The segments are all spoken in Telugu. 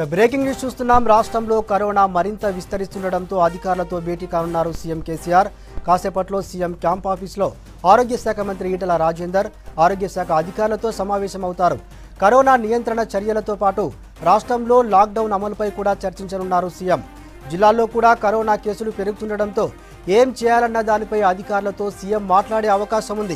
ఇక బ్రేకింగ్ న్యూస్ చూస్తున్నాం రాష్ట్రంలో కరోనా మరింత విస్తరిస్తుండటంతో అధికారులతో భేటీ కానున్నారు సీఎం కేసీఆర్ కాసేపట్లో సీఎం క్యాంప్ ఆఫీస్లో ఆరోగ్య శాఖ మంత్రి ఈటల రాజేందర్ ఆరోగ్య శాఖ అధికారులతో సమావేశమవుతారు కరోనా నియంత్రణ చర్యలతో పాటు రాష్ట్రంలో లాక్డౌన్ అమలుపై కూడా చర్చించనున్నారు సీఎం జిల్లాల్లో కూడా కరోనా కేసులు పెరుగుతుండటంతో ఏం చేయాలన్న దానిపై అధికారులతో సీఎం మాట్లాడే అవకాశం ఉంది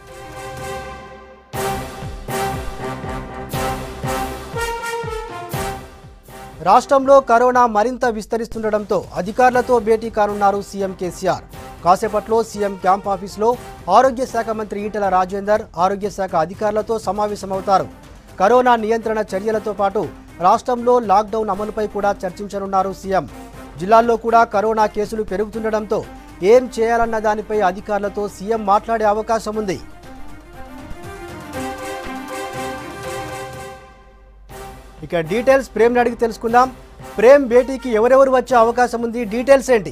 రాష్ట్రంలో కరోనా మరింత విస్తరిస్తుండటంతో అధికారులతో భేటీ కానున్నారు సీఎం కేసీఆర్ కాసేపట్లో సీఎం క్యాంప్ ఆఫీస్లో ఆరోగ్య శాఖ మంత్రి ఈటల రాజేందర్ ఆరోగ్య శాఖ అధికారులతో సమావేశమవుతారు కరోనా నియంత్రణ చర్యలతో పాటు రాష్ట్రంలో లాక్డౌన్ అమలుపై కూడా చర్చించనున్నారు సీఎం జిల్లాల్లో కూడా కరోనా కేసులు పెరుగుతుండటంతో ఏం చేయాలన్న దానిపై అధికారులతో సీఎం మాట్లాడే అవకాశం ఉంది ఇక డీటెయిల్స్ ప్రేమ్ అడిగి తెలుసుకుందాం ప్రేమ్ భేటీకి ఎవరెవరు వచ్చే అవకాశం ఉంది డీటెయిల్స్ ఏంటి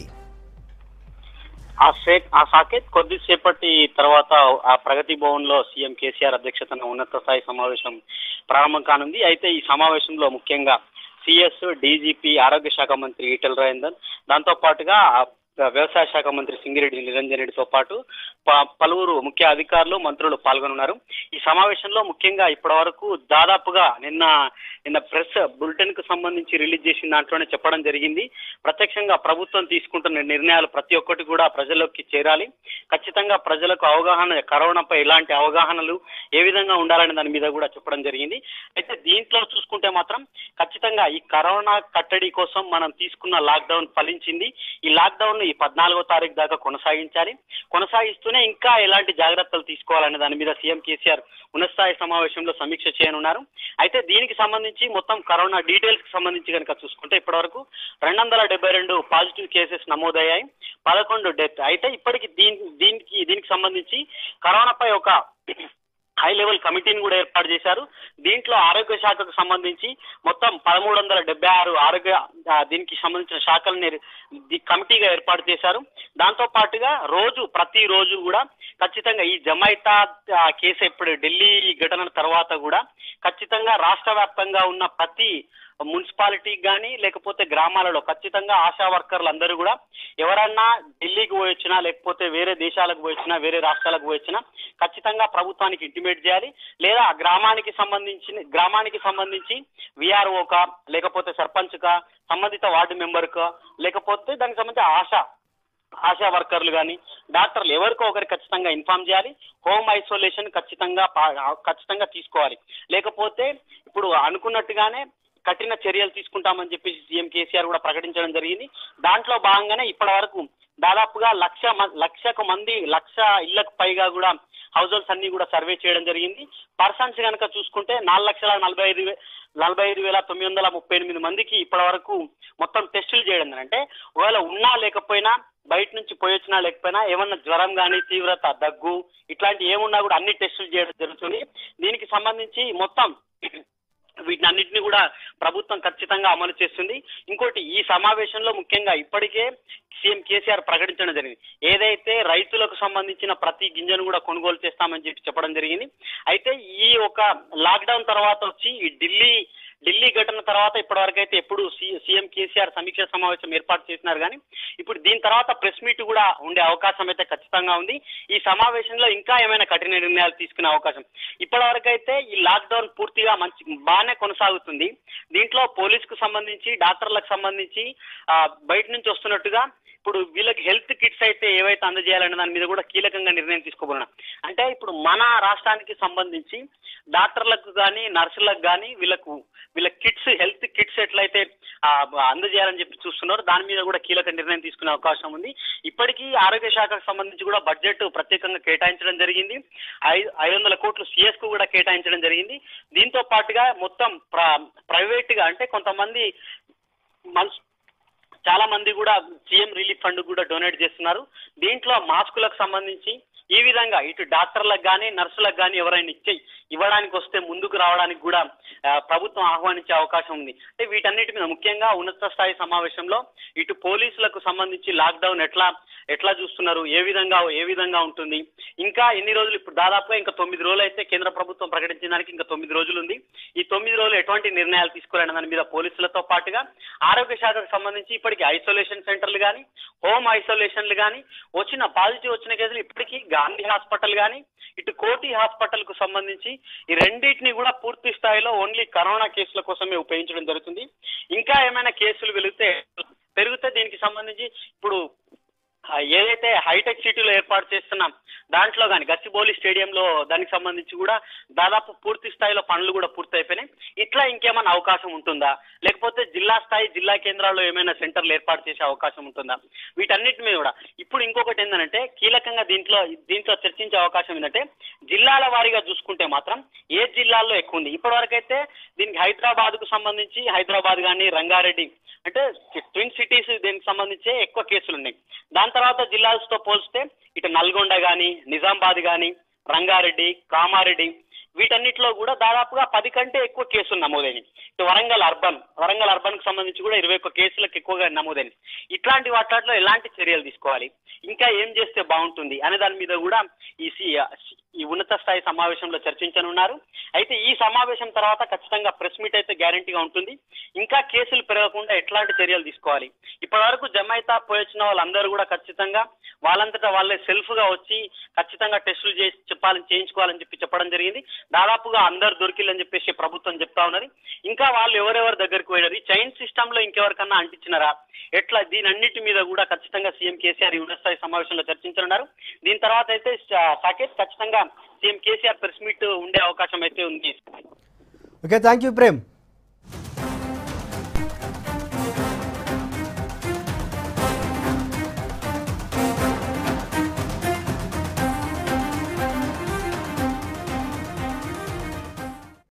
ఆ షేక్ ఆ సాకేత్ కొద్దిసేపటి తర్వాత ఆ ప్రగతి భవన్ లో సీఎం కేసీఆర్ అధ్యక్షతన ఉన్నత స్థాయి సమావేశం ప్రారంభం కానుంది అయితే ఈ సమావేశంలో ముఖ్యంగా సిఎస్ డీజీపీ ఆరోగ్య శాఖ మంత్రి ఈటెల రాజేందర్ దాంతో పాటుగా ఆ వ్యవసాయ శాఖ మంత్రి సింగిరెడ్డి నిరంజన్ రెడ్డితో పాటు ప- పలువురు ముఖ్య అధికారులు మంత్రులు పాల్గొనున్నారు ఈ సమావేశంలో ముఖ్యంగా ఇప్పటి వరకు దాదాపుగా నిన్న నిన్న ప్రెస్ బులెటిన్ కు సంబంధించి రిలీజ్ చేసిన దాంట్లోనే చెప్పడం జరిగింది ప్రత్యక్షంగా ప్రభుత్వం తీసుకుంటున్న నిర్ణయాలు ప్రతి ఒక్కటి కూడా ప్రజల్లోకి చేరాలి ఖచ్చితంగా ప్రజలకు అవగాహన కరోనాపై ఎలాంటి అవగాహనలు ఏ విధంగా ఉండాలనే దాని మీద కూడా చెప్పడం జరిగింది అయితే దీంట్లో చూసుకుంటే మాత్రం ఖచ్చితంగా ఈ కరోనా కట్టడి కోసం మనం తీసుకున్న లాక్డౌన్ ఫలించింది ఈ లాక్డౌన్ ఈ పద్నాలుగో తారీఖు దాకా కొనసాగించాలి కొనసాగిస్తూనే ఇంకా ఎలాంటి జాగ్రత్తలు తీసుకోవాలనే దాని మీద సీఎం కేసీఆర్ ఉన్నతస్థాయి సమావేశంలో సమీక్ష చేయనున్నారు అయితే దీనికి సంబంధించి మొత్తం కరోనా డీటెయిల్స్ కి సంబంధించి కనుక చూసుకుంటే ఇప్పటివరకు రెండు వందల డెబ్బై రెండు పాజిటివ్ కేసెస్ నమోదయ్యాయి పదకొండు డెత్ అయితే ఇప్పటికి దీని దీనికి దీనికి సంబంధించి కరోనాపై ఒక హై లెవెల్ కమిటీని కూడా ఏర్పాటు చేశారు దీంట్లో ఆరోగ్య శాఖకు సంబంధించి మొత్తం పదమూడు వందల డెబ్బై ఆరు ఆరోగ్య ఆ, దీనికి సంబంధించిన శాఖల్ని ది- కమిటీగా ఏర్పాటు చేశారు దాంతో పాటుగా రోజు ప్రతి రోజు కూడా ఖచ్చితంగా ఈ జమైతా ఆ, కేసు ఎప్పుడు ఢిల్లీ ఘటన తర్వాత కూడా ఖచ్చితంగా రాష్ట్ర వ్యాప్తంగా ఉన్న ప్రతి మున్సిపాలిటీకి కానీ లేకపోతే గ్రామాలలో ఖచ్చితంగా ఆశా వర్కర్లు అందరూ కూడా ఎవరన్నా ఢిల్లీకి పోయి వచ్చినా లేకపోతే వేరే దేశాలకు పోయి వచ్చినా వేరే రాష్ట్రాలకు పోయి వచ్చినా ఖచ్చితంగా ప్రభుత్వానికి ఇంటిమేట్ చేయాలి లేదా ఆ గ్రామానికి సంబంధించిన గ్రామానికి సంబంధించి విఆర్ఓకా లేకపోతే సర్పంచ్కా సంబంధిత వార్డు మెంబర్కా లేకపోతే దానికి సంబంధించి ఆశా ఆశా వర్కర్లు కానీ డాక్టర్లు ఎవరికో ఒకరికి ఖచ్చితంగా ఇన్ఫార్మ్ చేయాలి హోమ్ ఐసోలేషన్ ఖచ్చితంగా పా- ఖచ్చితంగా తీసుకోవాలి లేకపోతే ఇప్పుడు అనుకున్నట్టుగానే కఠిన చర్యలు తీసుకుంటామని చెప్పేసి సీఎం కేసీఆర్ కూడా ప్రకటించడం జరిగింది దాంట్లో భాగంగానే ఇప్పటి వరకు దాదాపుగా లక్ష మ- లక్షకు మంది లక్ష ఇళ్లకు పైగా కూడా హౌస్ హోల్డ్స్ అన్ని కూడా సర్వే చేయడం జరిగింది పర్సన్స్ కనుక చూసుకుంటే నాలుగు లక్షల నలభై ఐదు వే- నలభై ఐదు వేల తొమ్మిది వందల ముప్పై ఎనిమిది మందికి ఇప్పటి వరకు మొత్తం టెస్టులు చేయడం అంటే ఒకవేళ ఉన్నా లేకపోయినా బయట నుంచి పోయి వచ్చినా లేకపోయినా ఏమన్నా జ్వరం కానీ తీవ్రత దగ్గు ఇట్లాంటి ఏమున్నా కూడా అన్ని టెస్టులు చేయడం జరుగుతుంది దీనికి సంబంధించి మొత్తం వీటిని అన్నింటినీ కూడా ప్రభుత్వం ఖచ్చితంగా అమలు చేస్తుంది ఇంకోటి ఈ సమావేశంలో ముఖ్యంగా ఇప్పటికే సీఎం కేసీఆర్ ప్రకటించడం జరిగింది ఏదైతే రైతులకు సంబంధించిన ప్రతి గింజను కూడా కొనుగోలు చేస్తామని చెప్పి చెప్పడం జరిగింది అయితే ఈ ఒక లాక్డౌన్ తర్వాత వచ్చి ఈ ఢిల్లీ ఢిల్లీ ఘటన తర్వాత ఇప్పటివరకు అయితే ఎప్పుడు సి- సీఎం కేసీఆర్ సమీక్ష సమావేశం ఏర్పాటు చేసినారు కానీ ఇప్పుడు దీని తర్వాత ప్రెస్ మీట్ కూడా ఉండే అవకాశం అయితే ఖచ్చితంగా ఉంది ఈ సమావేశంలో ఇంకా ఏమైనా కఠిన నిర్ణయాలు తీసుకునే అవకాశం ఇప్పటివరకు అయితే ఈ లాక్డౌన్ పూర్తిగా మంచి బాగానే కొనసాగుతుంది దీంట్లో పోలీసుకు సంబంధించి డాక్టర్లకు సంబంధించి ఆ, బయట నుంచి వస్తున్నట్టుగా ఇప్పుడు వీళ్ళకి హెల్త్ కిట్స్ అయితే ఏవైతే అందజేయాలనే దాని మీద కూడా కీలకంగా నిర్ణయం తీసుకోబోతున్నాం అంటే ఇప్పుడు మన రాష్ట్రానికి సంబంధించి డాక్టర్లకు కానీ నర్సులకు కానీ వీళ్ళకు వీళ్ళ కిట్స్ హెల్త్ కిట్స్ ఎట్లయితే ఆ, అందజేయాలని చెప్పి చూస్తున్నారు దాని మీద కూడా కీలక నిర్ణయం తీసుకునే అవకాశం ఉంది ఇప్పటికీ ఆరోగ్య శాఖకు సంబంధించి కూడా బడ్జెట్ ప్రత్యేకంగా కేటాయించడం జరిగింది ఐదు ఐదు వందల కోట్లు సిఎస్ కు కూడా కేటాయించడం జరిగింది దీంతో పాటుగా మొత్తం ప్రైవేట్ గా అంటే కొంతమంది మన్స్ చాలా మంది కూడా సీఎం రిలీఫ్ ఫండ్ కూడా డొనేట్ చేస్తున్నారు దీంట్లో మాస్కులకు సంబంధించి ఈ విధంగా ఇటు డాక్టర్లకు కానీ నర్సులకు కానీ ఎవరైనా ఇచ్చే ఇవ్వడానికి వస్తే ముందుకు రావడానికి కూడా ఆ, ప్రభుత్వం ఆహ్వానించే అవకాశం ఉంది అంటే వీటన్నిటి మీద ముఖ్యంగా ఉన్నత స్థాయి సమావేశంలో ఇటు పోలీసులకు సంబంధించి లాక్డౌన్ ఎట్లా ఎట్లా చూస్తున్నారు ఏ విధంగా ఏ విధంగా ఉంటుంది ఇంకా ఎన్ని రోజులు ఇప్పుడు దాదాపుగా ఇంకా తొమ్మిది రోజులు అయితే కేంద్ర ప్రభుత్వం ప్రకటించిన దానికి ఇంకా తొమ్మిది రోజులు ఉంది ఈ తొమ్మిది రోజులు ఎటువంటి నిర్ణయాలు తీసుకోవాలనే దాని మీద పోలీసులతో పాటుగా ఆరోగ్య శాఖకు సంబంధించి ఇప్పటికి ఐసోలేషన్ సెంటర్లు కానీ హోమ్ ఐసోలేషన్లు కానీ వచ్చిన పాజిటివ్ వచ్చిన కేసులు ఇప్పటికీ గాంధీ హాస్పిటల్ కానీ ఇటు కోటి హాస్పిటల్ కు సంబంధించి ఈ రెండింటిని కూడా పూర్తి స్థాయిలో ఓన్లీ కరోనా కేసుల కోసమే ఉపయోగించడం జరుగుతుంది ఇంకా ఏమైనా కేసులు వెలిగితే పెరిగితే దీనికి సంబంధించి ఇప్పుడు ఆ, ఏదైతే హైటెక్ సిటీలో ఏర్పాటు చేస్తున్నాం దాంట్లో కానీ గచ్చిబౌలి స్టేడియంలో దానికి సంబంధించి కూడా దాదాపు పూర్తి స్థాయిలో పనులు కూడా పూర్తి అయిపోయినాయి ఇట్లా ఇంకేమైనా అవకాశం ఉంటుందా లేకపోతే జిల్లా స్థాయి జిల్లా కేంద్రాల్లో ఏమైనా సెంటర్లు ఏర్పాటు చేసే అవకాశం ఉంటుందా వీటన్నిటి మీద కూడా ఇప్పుడు ఇంకొకటి ఏంటంటే కీలకంగా దీంట్లో దీంట్లో చర్చించే అవకాశం ఏంటంటే జిల్లాల వారీగా చూసుకుంటే మాత్రం ఏ జిల్లాల్లో ఎక్కువ ఉంది ఇప్పటివరకైతే దీనికి హైదరాబాద్ కు సంబంధించి హైదరాబాద్ కానీ రంగారెడ్డి అంటే ట్విన్ సిటీస్ దీనికి సంబంధించి ఎక్కువ కేసులు ఉన్నాయి దాని తర్వాత జిల్లాలతో పోల్స్తే ఇటు నల్గొండ కానీ నిజామాబాద్ కానీ రంగారెడ్డి కామారెడ్డి వీటన్నిటిలో కూడా దాదాపుగా పది కంటే ఎక్కువ కేసులు నమోదైనవి ఇటు వరంగల్ అర్బన్ వరంగల్ అర్బన్ కు సంబంధించి కూడా ఇరవై ఒక్క కేసులకు ఎక్కువగా నమోదైనవి ఇట్లాంటి వాటిలో ఎలాంటి చర్యలు తీసుకోవాలి ఇంకా ఏం చేస్తే బాగుంటుంది అనే దాని మీద కూడా ఈ సి- ఈ ఉన్నత స్థాయి సమావేశంలో చర్చించనున్నారు అయితే ఈ సమావేశం తర్వాత ఖచ్చితంగా ప్రెస్ మీట్ అయితే గ్యారంటీగా ఉంటుంది ఇంకా కేసులు పెరగకుండా ఎట్లాంటి చర్యలు తీసుకోవాలి ఇప్పటి వరకు జమైతా పోయొచ్చిన వాళ్ళందరూ కూడా ఖచ్చితంగా వాళ్ళంతటా వాళ్ళే సెల్ఫ్ గా వచ్చి ఖచ్చితంగా టెస్టులు చేసి చెప్పాలని చేయించుకోవాలని చెప్పి చెప్పడం జరిగింది దాదాపుగా అందరు దొరికిల్లని చెప్పేసి ప్రభుత్వం చెప్తా ఉన్నది ఇంకా వాళ్ళు ఎవరెవరి దగ్గరికి పోయినారు ఈ చైన్ సిస్టమ్ లో ఇంకెవరికన్నా అంటించినారా ఎట్లా దీని అన్నిటి మీద కూడా ఖచ్చితంగా సీఎం కేసీఆర్ ఈ ఉన్నత స్థాయి సమావేశంలో చర్చించనున్నారు దీని తర్వాత అయితే సా- సాకేత్ ఖచ్చితంగా సీఎం కేసీఆర్ ప్రెస్ మీట్ ఉండే అవకాశం అయితే ఉంది ఓకే థ్యాంక్ యూ ప్రేమ్